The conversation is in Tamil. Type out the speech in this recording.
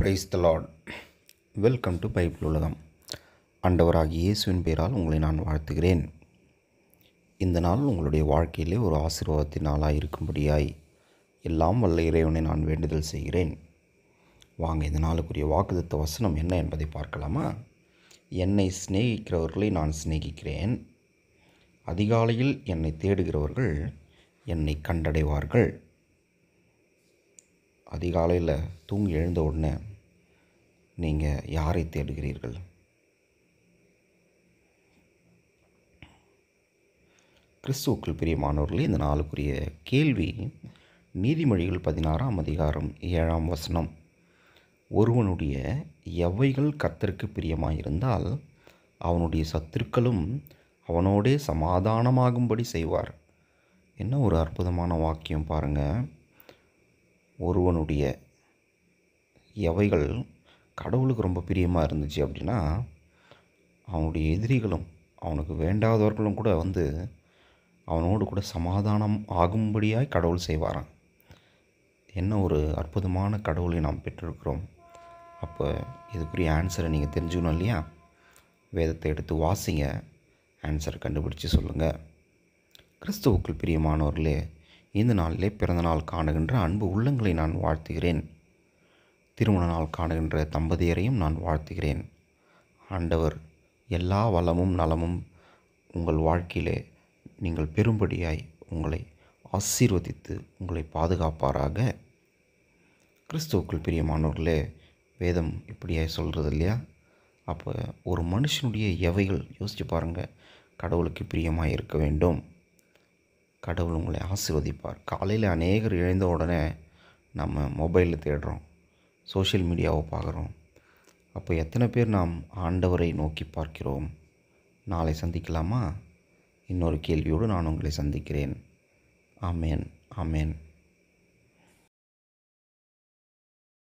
price the lord welcome to Bible உலகம் ஆண்டவராகிய இயேசுவின் பெயரால் உங்களை நான் வாழ்த்துகிறேன் இந்த நாள் உங்களுடைய வாழ்க்கையிலே ஒரு ஆசீர்வாதத்தின் நாளாக இருக்கும்படியாய் எல்லாம் வல்ல இறைவனை நான் வேண்டுதல் செய்கிறேன் வாங்க இந்த நாளுக்குரிய வாக்குதத்த வசனம் என்ன என்பதை பார்க்கலாமா என்னை சிநேகிக்கிறவர்களை நான் சிநேகிக்கிறேன் அதிகாலையில் என்னை தேடுகிறவர்கள் என்னை கண்டடைவார்கள் அதிகாலையில் தூங்கி எழுந்த உடனே நீங்கள் யாரை தேடுகிறீர்கள் கிறிஸ்துவுக்குள் பிரியமானவர்களே இந்த நாளுக்குரிய கேள்வி நீதிமொழிகள் பதினாறாம் அதிகாரம் ஏழாம் வசனம் ஒருவனுடைய எவைகள் கர்த்தருக்கு பிரியமாயிருந்தால் அவனுடைய சத்துருக்களும் அவனோடே சமாதானமாகும்படி செய்வார் என்ன ஒரு அற்புதமான வாக்கியம் பாருங்கள் ஒருவனுடைய எவைகள் கடவுளுக்கு ரொம்ப பிரியமாக இருந்துச்சு அப்படின்னா அவனுடைய எதிரிகளும் அவனுக்கு வேண்டாதவர்களும் கூட வந்து அவனோடு கூட சமாதானம் ஆகும்படியாய் கடவுள் செய்வாராம் என்ன ஒரு அற்புதமான கடவுளை நாம் பெற்றிருக்கிறோம் அப்போ இதுக்குரிய ஆன்சரை நீங்கள் தெரிஞ்சுக்கணும் இல்லையா வேதத்தை எடுத்து வாசிங்க ஆன்சரை கண்டுபிடிச்சு சொல்லுங்கள் கிறிஸ்துவுக்குள் பிரியமானவர்களே இந்த நாளிலே பிறந்த நாள் காணுகின்ற அன்பு உள்ளங்களை நான் வாழ்த்துகிறேன் திருமண நாள் காணுகின்ற தம்பதியரையும் நான் வாழ்த்துகிறேன் ஆண்டவர் எல்லா வளமும் நலமும் உங்கள் வாழ்க்கையிலே நீங்கள் பெரும்படியாய் உங்களை ஆசீர்வதித்து உங்களை பாதுகாப்பாராக கிறிஸ்துவுக்குள் பிரியமானவர்களே வேதம் இப்படியாய் சொல்கிறது இல்லையா அப்போ ஒரு மனுஷனுடைய எவைகள் யோசித்து பாருங்கள் கடவுளுக்கு பிரியமாக இருக்க வேண்டும் கடவுள் உங்களை ஆசீர்வதிப்பார் காலையில் அநேகர் எழுந்த உடனே நம்ம மொபைலில் தேடுறோம் சோஷியல் மீடியாவை பார்க்குறோம் அப்போ எத்தனை பேர் நாம் ஆண்டவரை நோக்கி பார்க்கிறோம் நாளை சந்திக்கலாமா இன்னொரு கேள்வியோடு நான் உங்களை சந்திக்கிறேன் ஆமேன் ஆமேன்